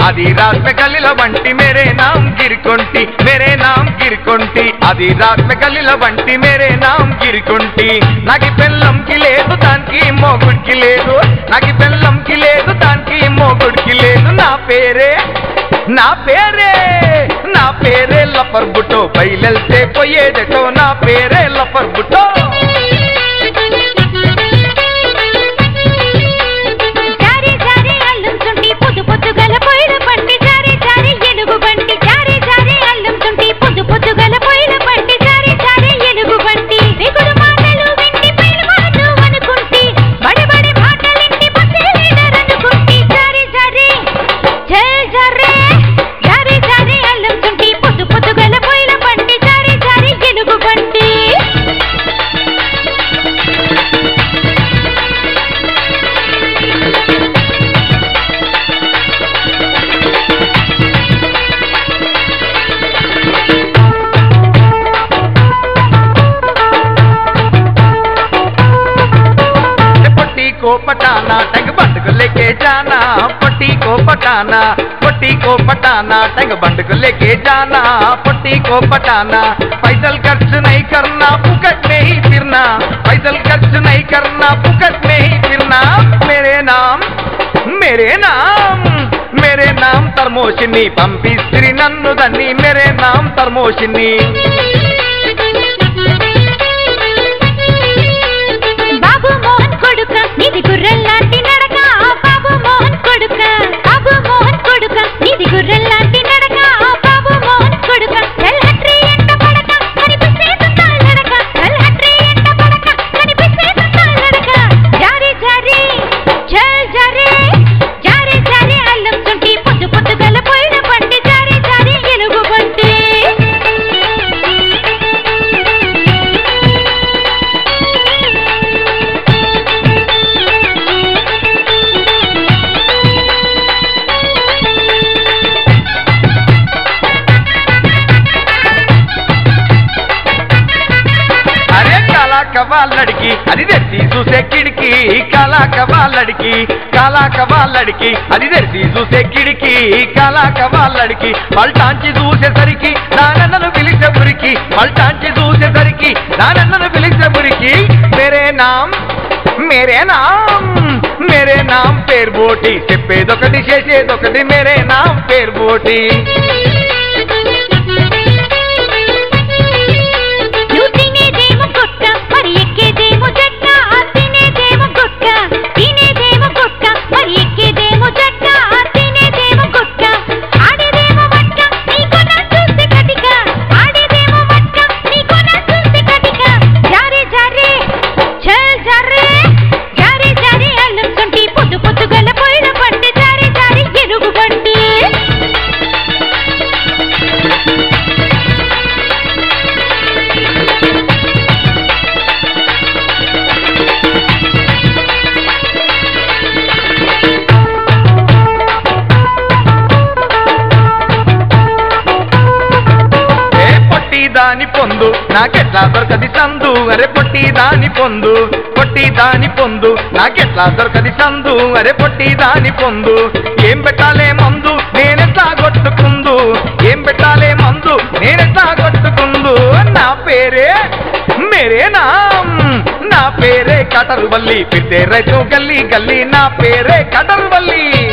అది रात में గల్లీల వంటి మేరే నామ్ గిరికొంటి మేరే నామ్ గిరికొంటి అది रात में గల్లీల వంటి మేరే నామ్ గిరికొంటి నాకు పెళ్ళంకి లేదు దానికి మోగుడికి లేదు నాకు పెళ్ళంకి లేదు దానికి మోగుడికి లేదు నా పేరే నా పేరే నా పేరే లపర్ బుటో బయలెళ్తే పోయేదటో నా పేరే లపర్ బుటో జారి జారి అల్లం చుంటి పొద్దు పొద్దుగల పొయ్యిల బండి జారి జారి ఎలుగు బండి జారి జారి అల్లం చుంటి పొద్దు పొద్దుగల పొయ్యిల బండి జారి జారి ఎలుగు బండి వెగుడు మాటలు వింటి పేరువాడు అనుకుంటి బడి బడి మాటలింటి బస్సే లీడర్ అనుకుంటి జారి జారి జల్ జర్రే జారి జారి అల్లం చుంటి పొద్దు పొద్దుగల పొయ్యిల బండి జారి జారి ఎలుగు బండి पट्टी को पटाना टंग बंड को लेके जाना पट्टी को पटाना पट्टी को पटाना टंग बंड को लेके जाना पट्टी को पटाना पैदल खर्च नहीं करना पुकट में ही फिरना पैदल खर्च नहीं करना पुकट में ही फिरना मेरे नाम मेरे नाम मेरे नाम तरमोशिनी పంపిస్త్రి నన్ను దన్ని మేరే నామ్ తర్మోషిని బాబు మోహన్ కొడుక నీది గుర్రెల్లాంటి నడక బాబు మోహన్ కొడుక బాబు మోహన్ కొడుక నీది గుర్రెల్లాంటి నడక బాబు మోహన్ కొడుక చల్ హట్రీ ఎంట పడక కనిపిస్తే సుందర నడక చల్ హట్రీ ఎంట పడక కనిపిస్తే సుందర నడక జారి జారి చల్ జారి జారి జారి అల్లం చుంటి పొద్దు పొద్దుగల పోయిన బండి జారి జారి ఎలుగు బండి అరే కాలా కవాళ్ళడికి అది తెరిచి చూసే కిడికి కాలా కవాళ్ళడికి కాలా కవాళ్ళడికి అది తెరిచి చూసే కిడికి కాలా కవాళ్ళడికి పల్టాంచి చూసేసరికి నానన్నను పిలిచే మురికి పల్టాంచి చూసేసరికి నానన్నను పిలిచే మురికి మేరే నామ్ మేరే నామ్ మేరే నామ్ పేరు బోటి చెప్పేదొకటి చేసేదొకటి మేరే నామ్ పేరు బోటి నువ్వు తినేదేమో గుట్ట మరి ఎక్కేదేమో జట్ట తినేదేమో గుట్ట తినేదేమో గుట్ట మరి ఎక్కేదేమో జట్ట తినేదేమో గుట్ట ఆడేదేమో మట్ట నీకు నా చూస్తే కటిక ఆడేదేమో మట్ట నీకు నా చూస్తే కటిక జారే జారే చల్ జారే జారే జారే అల్లం సొంటి పొద్దు పొద్దుగల పోయిన బండి జారే జారే ఎరుగు బండి ఏ పొట్టి దాని పొందు నాకెట్లా దొరకది సందు అరే పొట్టి దాని పొందు పొట్టి దాని పొందు నాకెట్లా దొరకది సందు అరే పొట్టి దాని పొందు ఏం పెట్టాలే మందు నేనెట్లా కొట్టుకుందు ఏం పెట్టాలే మందు నేనెట్లా కొట్టుకుందు నా పేరే మేరే నామ్ నా పేరే కటరు వల్లి పిట్టే రైతు గల్లీ గల్లీ నా పేరే కటరు వల్లి